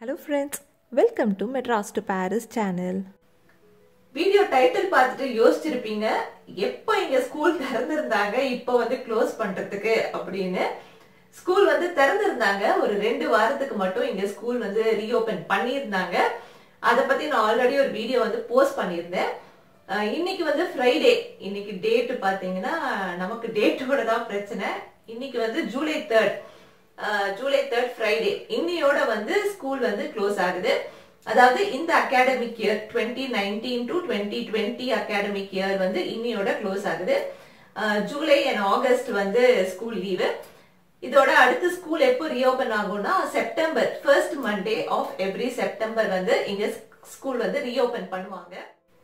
hello friends welcome to Madras to Paris channel video title பார்த்துட்டு யோசிச்சிருப்பீங்க எப்போ இங்க ஸ்கூல் திறந்திருந்தாங்க இப்போ வந்து க்ளோஸ் பண்றதுக்கு அப்படின்னு ஸ்கூல் வந்து திறந்திருந்தாங்க ஒரு ரெண்டு வாரத்துக்கு மட்டும் இங்க ஸ்கூல் வந்து ரீஓபன் பண்ணியிருந்தாங்க அதை பத்தி நான் ஆல்ரெடி ஒரு வீடியோ வந்து போஸ்ட் பண்ணியிருந்தேன் அஹ் இன்னைக்கு வந்து ஃப்ரைடே இன்னைக்கு டேட் பாத்தீங்கன்னா நமக்கு டேட்டோட தான் பிரச்சனை இன்னைக்கு வந்து July third July third Friday இன்னையோட வந்து ஸ்கூல் வந்து க்ளோஸ் ஆகுது அதாவது இந்த academic year twenty nineteen to twenty twenty academic year வந்து இன்னையோட க்ளோஸ் ஆகுது அஹ் ஜூலை அண்ட் ஆகஸ்ட் வந்து ஸ்கூல் லீவு இதோட அடுத்து ஸ்கூல் எப்போ ரீஓபன் ஆகும்னா September first Monday of every September வந்து இங்க ஸ்கூல் வந்து ரீஓபன் பண்ணுவாங்க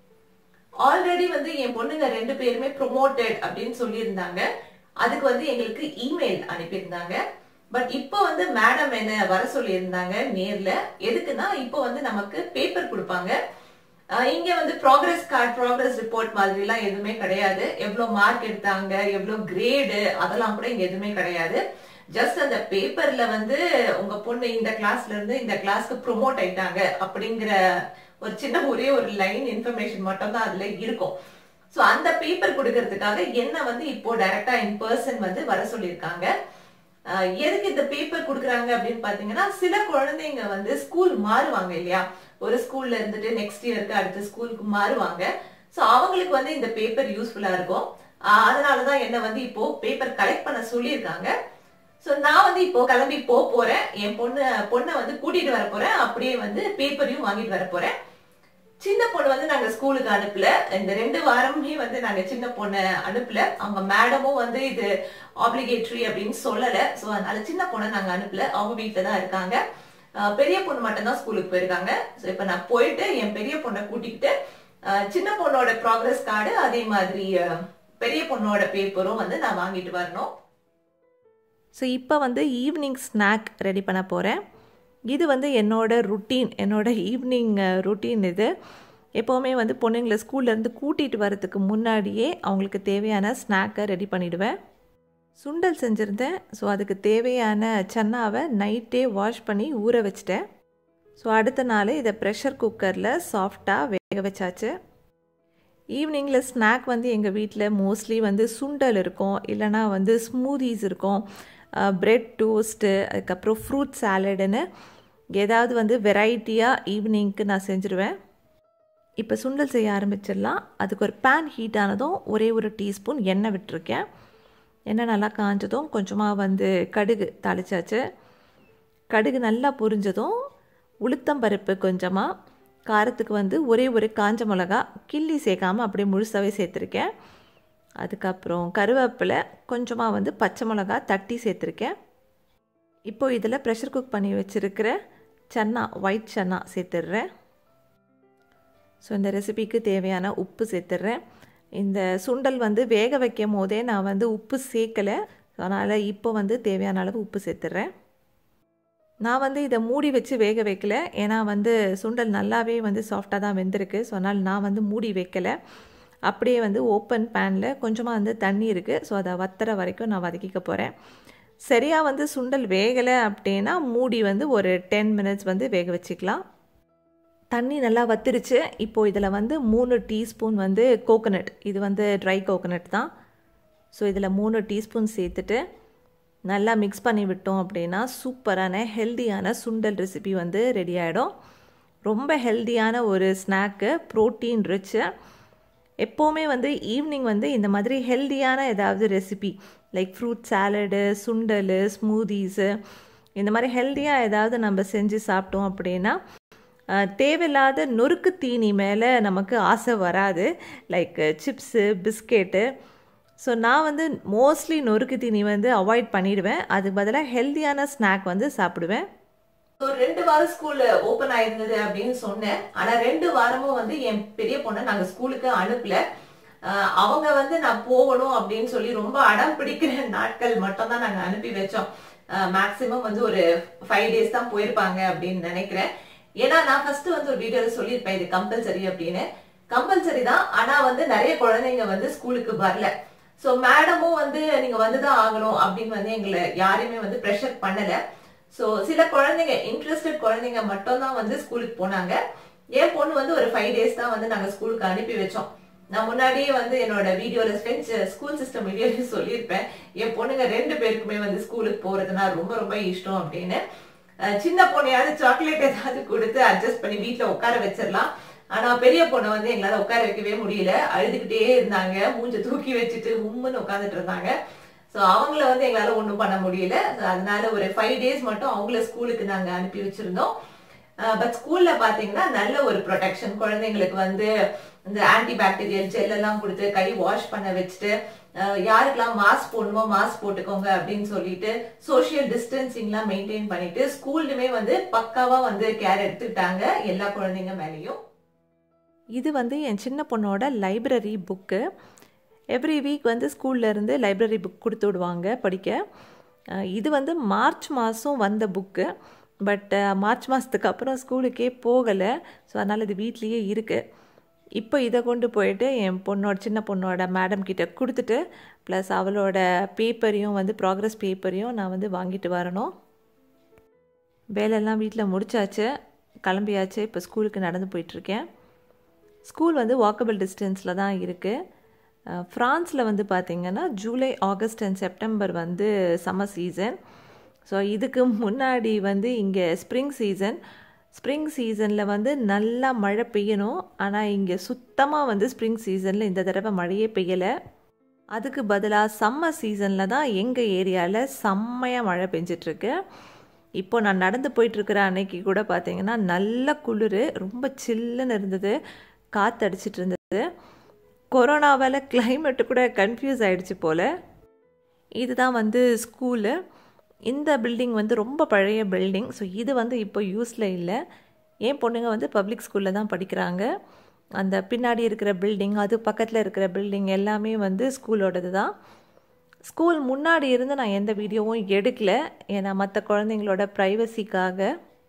ஆல்ரெடி வந்து என் பொண்ணுங்க ரெண்டு பேருமே ப்ரொமோட்டட் அப்படின்னு சொல்லியிருந்தாங்க அதுக்கு வந்து எங்களுக்கு இமெயில் அனுப்பியிருந்தாங்க பட் இப்போ வந்து மேடம் என்ன வர சொல்லியிருந்தாங்க நேர்ல எதுக்குன்னா இப்போ வந்து நமக்கு பேப்பர் கொடுப்பாங்க அஹ் இங்க வந்து ப்ராக்ரஸ் கார்டு ப்ராக்ரஸ் ரிப்போர்ட் மாதிரி எல்லாம் எதுவுமே கிடையாது எவ்வளவு மார்க் எடுத்தாங்க எவ்வளவு கிரேடு அதெல்லாம் கூட இங்க எதுவுமே கிடையாது ஜஸ்ட் அந்த பேப்பர்ல வந்து உங்க பொண்ணு இந்த கிளாஸ்ல இருந்து இந்த கிளாஸ்க்கு ப்ரொமோட் ஆயிட்டாங்க அப்படிங்கிற ஒரு சின்ன ஒரே ஒரு லைன் இன்ஃபர்மேஷன் மட்டும் தான் அதுல இருக்கும் சோ அந்த பேப்பர் கொடுக்கறதுக்காக என்ன வந்து இப்போ டைரக்டா இன் பர்சன் வந்து வர சொல்லியிருக்காங்க அஹ் எதுக்கு இந்த பேப்பர் கொடுக்குறாங்க அப்படின்னு பாத்தீங்கன்னா சில குழந்தைங்க வந்து ஸ்கூல் மாறுவாங்க இல்லையா ஒரு ஸ்கூல்ல இருந்துட்டு நெக்ஸ்ட் இயருக்கு அடுத்த ஸ்கூலுக்கு மாறுவாங்க சோ அவங்களுக்கு வந்து இந்த பேப்பர் யூஸ்ஃபுல்லா இருக்கும் அஹ் அதனாலதான் என்ன வந்து இப்போ பேப்பர் கலெக்ட் பண்ண சொல்லியிருக்காங்க சோ நான் வந்து இப்போ கிளம்பி போக போறேன் என் பொண்ணு பொண்ணை வந்து கூட்டிட்டு வர போறேன் அப்படியே வந்து பேப்பரையும் வாங்கிட்டு வர போறேன் சின்ன பொண்ணு வந்து நாங்க ஸ்கூலுக்கு அனுப்பல இந்த ரெண்டு வாரமே வந்து நாங்க சின்ன பொண்ணை அனுப்பல அவங்க மேடமும் வந்து இது ஆப்ளிகேட்டரி அப்படின்னு சொல்லல சோ அதனால சின்ன பொண்ணை நாங்க அனுப்பல அவங்க வீட்டுல தான் இருக்காங்க அஹ் பெரிய பொண்ணு மட்டும் தான் ஸ்கூலுக்கு போயிருக்காங்க சோ இப்ப நான் போயிட்டு என் பெரிய பொண்ணை கூட்டிக்கிட்டு அஹ் சின்ன பொண்ணோட ப்ராக்ரஸ் கார்டு அதே மாதிரி அஹ் பெரிய பொண்ணோட பேப்பரும் வந்து நான் வாங்கிட்டு வரணும் ஸோ இப்போ வந்து ஈவினிங் ஸ்நாக் ரெடி பண்ண போகிறேன் இது வந்து என்னோட ருட்டீன் என்னோட ஈவினிங் ருட்டீன் இது எப்போவுமே வந்து பொண்ணுங்களை ஸ்கூல்லேருந்து கூட்டிகிட்டு வரதுக்கு முன்னாடியே அவங்களுக்கு தேவையான ஸ்நாக்கை ரெடி பண்ணிவிடுவேன் சுண்டல் செஞ்சுருந்தேன் ஸோ அதுக்கு தேவையான சன்னாவை நைட்டே வாஷ் பண்ணி ஊற வச்சிட்டேன் ஸோ அடுத்த நாள் இதை ப்ரெஷர் குக்கரில் சாஃப்டாக வேக வச்சாச்சு ஈவினிங்கில் ஸ்நாக் வந்து எங்கள் வீட்டில் மோஸ்ட்லி வந்து சுண்டல் இருக்கும் இல்லைனா வந்து ஸ்மூதிஸ் இருக்கும் ப்ரெட் டோஸ்ட்டு அதுக்கப்புறம் ஃப்ரூட் சாலடுன்னு ஏதாவது வந்து வெரைட்டியாக ஈவினிங்க்கு நான் செஞ்சுருவேன் இப்போ சுண்டல் செய்ய ஆரம்பிச்சிடலாம் அதுக்கு ஒரு பேன் ஹீட் ஆனதும் ஒரே ஒரு டீஸ்பூன் எண்ணெய் விட்டுருக்கேன் எண்ணெய் நல்லா காஞ்சதும் கொஞ்சமாக வந்து கடுகு தாளிச்சாச்சு கடுகு நல்லா பொரிஞ்சதும் உளுத்தம்பருப்பு கொஞ்சமாக காரத்துக்கு வந்து ஒரே ஒரு காஞ்ச மிளகா கிள்ளி சேர்க்காமல் அப்படியே முழுசாகவே சேர்த்துருக்கேன் அதுக்கப்புறம் கருவேப்பிலை கொஞ்சமாக வந்து பச்சை மிளகா தட்டி சேர்த்துருக்கேன் இப்போது இதில் ப்ரெஷர் குக் பண்ணி வச்சுருக்கிற சன்னா ஒயிட் சன்னா சேர்த்துடுறேன் ஸோ இந்த ரெசிபிக்கு தேவையான உப்பு சேர்த்துடுறேன் இந்த சுண்டல் வந்து வேக வைக்கும் போதே நான் வந்து உப்பு சேர்க்கலை அதனால் இப்போ வந்து தேவையான அளவு உப்பு சேர்த்துடுறேன் நான் வந்து இதை மூடி வச்சு வேக வைக்கல ஏன்னா வந்து சுண்டல் நல்லாவே வந்து சாஃப்டாக தான் வெந்திருக்கு ஸோ அதனால் நான் வந்து மூடி வைக்கலை அப்படியே வந்து ஓப்பன் பேனில் கொஞ்சமாக வந்து தண்ணி இருக்குது ஸோ அதை வத்துற வரைக்கும் நான் வதக்கிக்க போகிறேன் சரியாக வந்து சுண்டல் வேகலை அப்படின்னா மூடி வந்து ஒரு டென் மினிட்ஸ் வந்து வேக வச்சுக்கலாம் தண்ணி நல்லா வத்திருச்சு இப்போது இதில் வந்து மூணு டீஸ்பூன் வந்து கோகோனட் இது வந்து ட்ரை கோகோனட் தான் ஸோ இதில் மூணு டீஸ்பூன் சேர்த்துட்டு நல்லா மிக்ஸ் பண்ணி விட்டோம் அப்படின்னா சூப்பரான ஹெல்தியான சுண்டல் ரெசிபி வந்து ரெடி ஆகிடும் ரொம்ப ஹெல்தியான ஒரு ஸ்நாக்கு ப்ரோட்டீன் ரிச்சு எப்போவுமே வந்து ஈவினிங் வந்து இந்த மாதிரி ஹெல்தியான ஏதாவது recipe like fruit salad sundal smoothies இந்த மாதிரி ஹெல்த்தியாக ஏதாவது நம்ம செஞ்சு சாப்பிட்டோம் அப்படின்னா தேவையில்லாத நொறுக்கு தீனி மேலே நமக்கு ஆசை வராது லைக் சிப்ஸு பிஸ்கெட்டு ஸோ நான் வந்து மோஸ்ட்லி நொறுக்கு தீனி வந்து அவாய்ட் பண்ணிடுவேன் அதுக்கு பதிலாக ஹெல்த்தியான ஸ்நாக் வந்து சாப்பிடுவேன் ஸோ ரெண்டு வாரம் ஸ்கூல் ஓப்பன் ஆயிருந்தது அப்படின்னு சொன்னேன் ஆனா ரெண்டு வாரமும் வந்து என் பெரிய பொண்ணை நாங்க ஸ்கூலுக்கு அனுப்பல அஹ் அவங்க வந்து நான் போகணும் அப்படின்னு சொல்லி ரொம்ப அடம் பிடிக்கிற நாட்கள் மட்டும் தான் நாங்க அனுப்பி வச்சோம் மேக்சிமம் வந்து ஒரு ஃபைவ் டேஸ் தான் போயிருப்பாங்க அப்படின்னு நினைக்கிறேன் ஏன்னா நான் ஃபர்ஸ்ட் வந்து ஒரு வீடியோல சொல்லியிருப்பேன் இது கம்பல்சரி அப்படின்னு கம்பல்சரி தான் ஆனா வந்து நிறைய குழந்தைங்க வந்து ஸ்கூலுக்கு வரல சோ மேடமும் வந்து நீங்க வந்துதான் ஆகணும் அப்படின்னு வந்து எங்களை யாரையுமே வந்து ப்ரெஷர் பண்ணல ஸோ சில குழந்தைங்க இன்ட்ரெஸ்டட் குழந்தைங்க மட்டும் தான் வந்து ஸ்கூலுக்கு போனாங்க என் பொண்ணு வந்து ஒரு ஃபைவ் டேஸ் தான் வந்து நாங்க ஸ்கூலுக்கு அனுப்பி வச்சோம் நான் முன்னாடியே வந்து என்னோட வீடியோல ஃப்ரெண்ட்ஸ் ஸ்கூல் சிஸ்டம் வீடியோல சொல்லியிருப்பேன் என் பொண்ணுங்க ரெண்டு பேருக்குமே வந்து ஸ்கூலுக்கு போறதுனா ரொம்ப ரொம்ப இஷ்டம் அப்படின்னு அஹ் சின்ன பொண்ணையாவது சாக்லேட் ஏதாவது கொடுத்து அட்ஜஸ்ட் பண்ணி வீட்ல உட்கார வச்சிடலாம் ஆனா பெரிய பொண்ணை வந்து எங்களால உட்கார வைக்கவே முடியல அழுதுகிட்டே இருந்தாங்க மூஞ்ச தூக்கி வச்சுட்டு உம்முன்னு உட்காந்துட்டு இருந்தாங்க ஸோ அவங்கள வந்து எங்களால ஒன்றும் பண்ண முடியல So, அதனால ஒரு ஃபைவ் டேஸ் மட்டும் அவங்கள ஸ்கூலுக்கு நாங்க அனுப்பி வச்சிருந்தோம் பட் ஸ்கூல்ல பாத்தீங்கன்னா நல்ல ஒரு ப்ரொடெக்ஷன் குழந்தைங்களுக்கு வந்து இந்த ஆன்டி பாக்டீரியல் ஜெல் எல்லாம் கொடுத்து கை வாஷ் பண்ண வச்சுட்டு அஹ், யாருக்கெல்லாம் மாஸ்க் போடணுமோ மாஸ்க் போட்டுக்கோங்க அப்படின்னு சொல்லிட்டு சோஷியல் டிஸ்டன்சிங்லாம் மெயின்டைன் பண்ணிட்டு ஸ்கூல்லுமே வந்து பக்காவா வந்து கேர் எடுத்துக்கிட்டாங்க எல்லா குழந்தைங்க மேலேயும் இது வந்து என் சின்ன பொண்ணோட லைப்ரரி புக்கு எவ்ரி வீக் வந்து ஸ்கூல்ல இருந்து லைப்ரரி புக் கொடுத்து விடுவாங்க படிக்க அஹ் இது வந்து மார்ச் மாதம் வந்த புக்கு பட் மார்ச் மாதத்துக்கு அப்புறம் ஸ்கூலுக்கே போகலை ஸோ அதனால் இது வீட்லேயே இருக்குது இப்போ இதை கொண்டு போயிட்டு என் பொண்ணோட சின்ன பொண்ணோட மேடம் கிட்ட கொடுத்துட்டு ப்ளஸ் அவளோட பேப்பரையும் வந்து ப்ராக்ரஸ் பேப்பரையும் நான் வந்து வாங்கிட்டு வரணும் வேலையெல்லாம் வீட்டில் முடிச்சாச்சு கிளம்பியாச்சு இப்போ ஸ்கூலுக்கு நடந்து போயிட்டுருக்கேன் ஸ்கூல் வந்து வாக்கபிள் டிஸ்டன்ஸில் தான் இருக்குது ஃப்ரான்ஸில் வந்து பார்த்திங்கன்னா ஜூலை ஆகஸ்ட் அண்ட் செப்டம்பர் வந்து சம்மர் சீசன் ஸோ இதுக்கு முன்னாடி வந்து இங்கே ஸ்ப்ரிங் சீசன் ஸ்ப்ரிங் சீசனில் வந்து நல்லா மழை பெய்யணும் ஆனால் இங்கே சுத்தமாக வந்து ஸ்ப்ரிங் சீசனில் இந்த தடவை மழையே பெய்யலை அதுக்கு பதிலாக சம்மர் சீசனில் தான் எங்கள் ஏரியாவில் செம்மையாக மழை பெஞ்சிட்ருக்கு இப்போ நான் நடந்து போயிட்டுருக்கிற அன்னைக்கு கூட பார்த்தீங்கன்னா நல்ல குளிர் ரொம்ப சில்லுன்னு இருந்தது காற்று அடிச்சிட்டு இருந்தது கொரோனாவால் climate கூட கன்ஃபியூஸ் ஆயிடுச்சு போல் இதுதான் வந்து ஸ்கூலு இந்த பில்டிங் வந்து ரொம்ப பழைய பில்டிங் ஸோ இது வந்து இப்போ யூஸில் இல்லை என் பொண்ணுங்க வந்து பப்ளிக் ஸ்கூலில் தான் படிக்கிறாங்க அந்த பின்னாடி இருக்கிற பில்டிங் அது பக்கத்தில் இருக்கிற பில்டிங் எல்லாமே வந்து ஸ்கூலோடது தான் ஸ்கூல் முன்னாடி இருந்து நான் எந்த வீடியோவும் எடுக்கல ஏன்னா மற்ற குழந்தைங்களோட ப்ரைவசிக்காக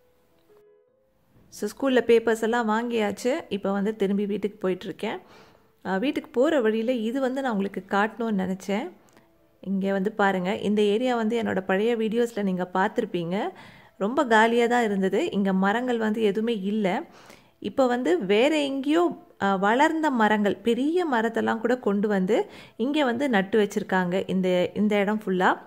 ஸோ ஸ்கூலில் பேப்பர்ஸ் எல்லாம் வாங்கியாச்சு இப்போ வந்து திரும்பி வீட்டுக்கு போயிட்டுருக்கேன் அஹ் வீட்டுக்கு போகிற வழியில் இது வந்து நான் உங்களுக்கு காட்டணும்னு நினச்சேன் இங்கே வந்து பாருங்கள் இந்த ஏரியா வந்து என்னோடய பழைய வீடியோஸில் நீங்கள் பார்த்துருப்பீங்க ரொம்ப காலியாக தான் இருந்தது இங்கே மரங்கள் வந்து எதுவுமே இல்லை இப்போ வந்து வேறு எங்கேயோ அஹ், வளர்ந்த மரங்கள் பெரிய மரத்தெல்லாம் கூட கொண்டு வந்து இங்கே வந்து நட்டு வச்சுருக்காங்க இந்த இந்த இடம் ஃபுல்லாக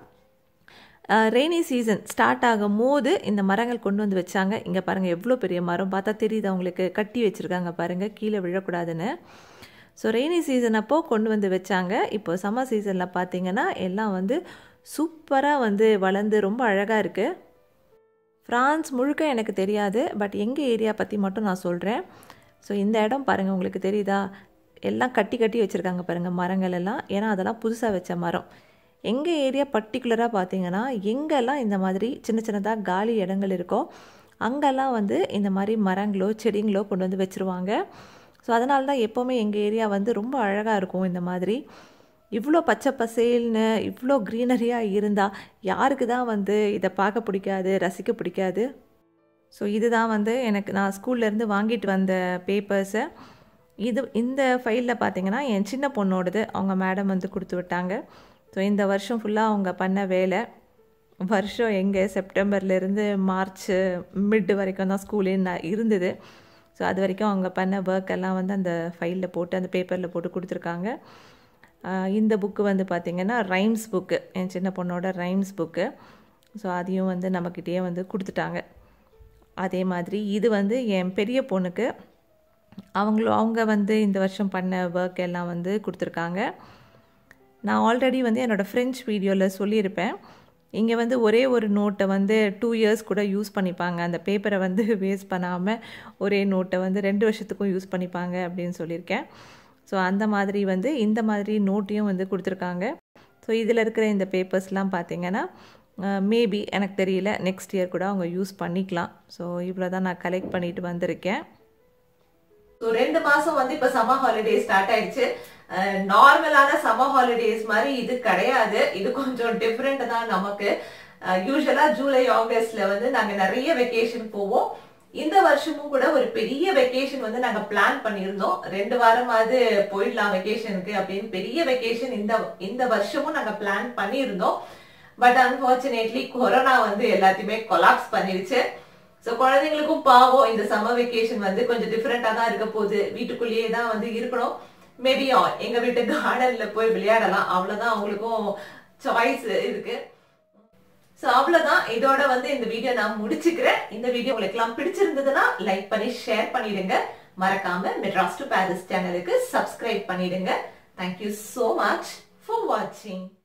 ரெய்னி சீசன் ஸ்டார்ட் ஆகும் போது இந்த மரங்கள் கொண்டு வந்து வச்சாங்க இங்கே பாருங்கள் எவ்வளோ பெரிய மரம் பார்த்தா தெரியுது அவங்களுக்கு கட்டி வச்சுருக்காங்க பாருங்கள் கீழே விழக்கூடாதுன்னு ஸோ ரெய்னி சீசன் அப்போ கொண்டு வந்து வச்சாங்க இப்போ சம்மர் சீசனில் பார்த்தீங்கன்னா எல்லாம் வந்து சூப்பராக வந்து வளர்ந்து ரொம்ப அழகாக இருக்குது ஃப்ரான்ஸ் முழுக்க எனக்கு தெரியாது பட் எங்கள் ஏரியா பற்றி மட்டும் நான் சொல்கிறேன் ஸோ இந்த இடம் பாருங்கள் உங்களுக்கு தெரியுதா எல்லாம் கட்டி கட்டி வச்சுருக்காங்க பாருங்கள் மரங்கள் எல்லாம் ஏன்னா அதெல்லாம் புதுசாக வச்ச மரம் எங்கள் ஏரியா பர்டிகுலராக பார்த்தீங்கன்னா எங்கெல்லாம் இந்த மாதிரி சின்ன சின்னதாக காலி இடங்கள் இருக்கோ அங்கெல்லாம் வந்து இந்த மாதிரி மரங்களோ செடிங்களோ கொண்டு வந்து வச்சுருவாங்க ஸோ அதனால தான் எப்போவுமே எங்கள் ஏரியா வந்து ரொம்ப அழகாக இருக்கும் இந்த மாதிரி இவ்வளோ பச்சை பசேல்னு இவ்வளோ க்ரீனரியாக இருந்தால் யாருக்கு தான் வந்து இதை பார்க்க பிடிக்காது ரசிக்க பிடிக்காது ஸோ இதுதான் வந்து எனக்கு நான் ஸ்கூல்லேருந்து வாங்கிட்டு வந்த பேப்பர்ஸை இது இந்த ஃபைலில் பார்த்தீங்கன்னா என் சின்ன பொண்ணோடது அவங்க மேடம் வந்து கொடுத்து விட்டாங்க ஸோ இந்த வருஷம் ஃபுல்லாக அவங்க பண்ண வேலை வருஷம் எங்கே செப்டம்பர்லேருந்து மார்ச் மிட் வரைக்கும் தான் ஸ்கூலே நான் இருந்தது ஸோ அது வரைக்கும் அவங்க பண்ண ஒர்க் எல்லாம் வந்து அந்த ஃபைலில் போட்டு அந்த பேப்பரில் போட்டு கொடுத்துருக்காங்க ஆஹ் இந்த புக்கு வந்து பார்த்திங்கன்னா ரைம்ஸ் புக்கு என் சின்ன பொண்ணோட ரைம்ஸ் புக்கு ஸோ அதையும் வந்து நம்மக்கிட்டேயே வந்து கொடுத்துட்டாங்க அதே மாதிரி இது வந்து என் பெரிய பொண்ணுக்கு அவங்களும் அவங்க வந்து இந்த வருஷம் பண்ண ஒர்க் எல்லாம் வந்து கொடுத்துருக்காங்க நான் ஆல்ரெடி வந்து என்னோடய ஃப்ரெஞ்ச் வீடியோவில் சொல்லியிருப்பேன் இங்கே வந்து ஒரே ஒரு நோட்டை வந்து டூ இயர்ஸ் கூட யூஸ் பண்ணிப்பாங்க அந்த பேப்பரை வந்து வேஸ்ட் பண்ணாமல் ஒரே நோட்டை வந்து ரெண்டு வருஷத்துக்கும் யூஸ் பண்ணிப்பாங்க அப்படின்னு சொல்லியிருக்கேன் ஸோ அந்த மாதிரி வந்து இந்த மாதிரி நோட்டையும் வந்து கொடுத்துருக்காங்க ஸோ இதில் இருக்கிற இந்த பேப்பர்ஸ்லாம் பார்த்தீங்கன்னா மேபி எனக்கு தெரியல நெக்ஸ்ட் இயர் கூட அவங்க யூஸ் பண்ணிக்கலாம் ஸோ இவ்வளோ தான் நான் கலெக்ட் பண்ணிட்டு வந்திருக்கேன் ஸோ ரெண்டு மாசம் வந்து இப்ப சம்மர் ஹாலிடே ஸ்டார்ட் ஆயிடுச்சு நார்மலான சம்மர் ஹாலிடேஸ் மாதிரி இது கிடையாது இது கொஞ்சம் டிஃப்ரெண்ட் தான் நமக்கு யூஸ்வலா ஜூலை ஆகஸ்ட்ல வந்து நாங்க நிறைய வெக்கேஷன் போவோம் இந்த வருஷமும் கூட ஒரு பெரிய வெக்கேஷன் வந்து நாங்க பிளான் பண்ணியிருந்தோம் ரெண்டு வாரமாவது போயிடலாம் வெக்கேஷனுக்கு அப்படின்னு பெரிய வெக்கேஷன் இந்த இந்த வருஷமும் நாங்க பிளான் பண்ணியிருந்தோம் பட் அன்பார்ச்சுனேட்லி கொரோனா வந்து எல்லாத்தையுமே கொலாப்ஸ் பண்ணிருச்சு ஸோ குழந்தைங்களுக்கும் பாவம் இந்த சம்மர் வெக்கேஷன் வந்து கொஞ்சம் டிஃப்ரெண்டா தான் இருக்க போகுது வீட்டுக்குள்ளேயே தான் வந்து இருக்கணும் மேபி எங்க வீட்டு கார்டன்ல போய் விளையாடலாம் அவ்வளவுதான் அவங்களுக்கும் சாய்ஸ் இருக்கு ஸோ அவ்வளவுதான் இதோட வந்து இந்த வீடியோ நான் முடிச்சுக்கிறேன் இந்த வீடியோ உங்களுக்கு எல்லாம் பிடிச்சிருந்ததுன்னா லைக் பண்ணி ஷேர் பண்ணிடுங்க மறக்காம மெட்ராஸ் டு பாரிஸ் சேனலுக்கு சப்ஸ்கிரைப் பண்ணிடுங்க தேங்க்யூ so மச் ஃபார் வாட்சிங்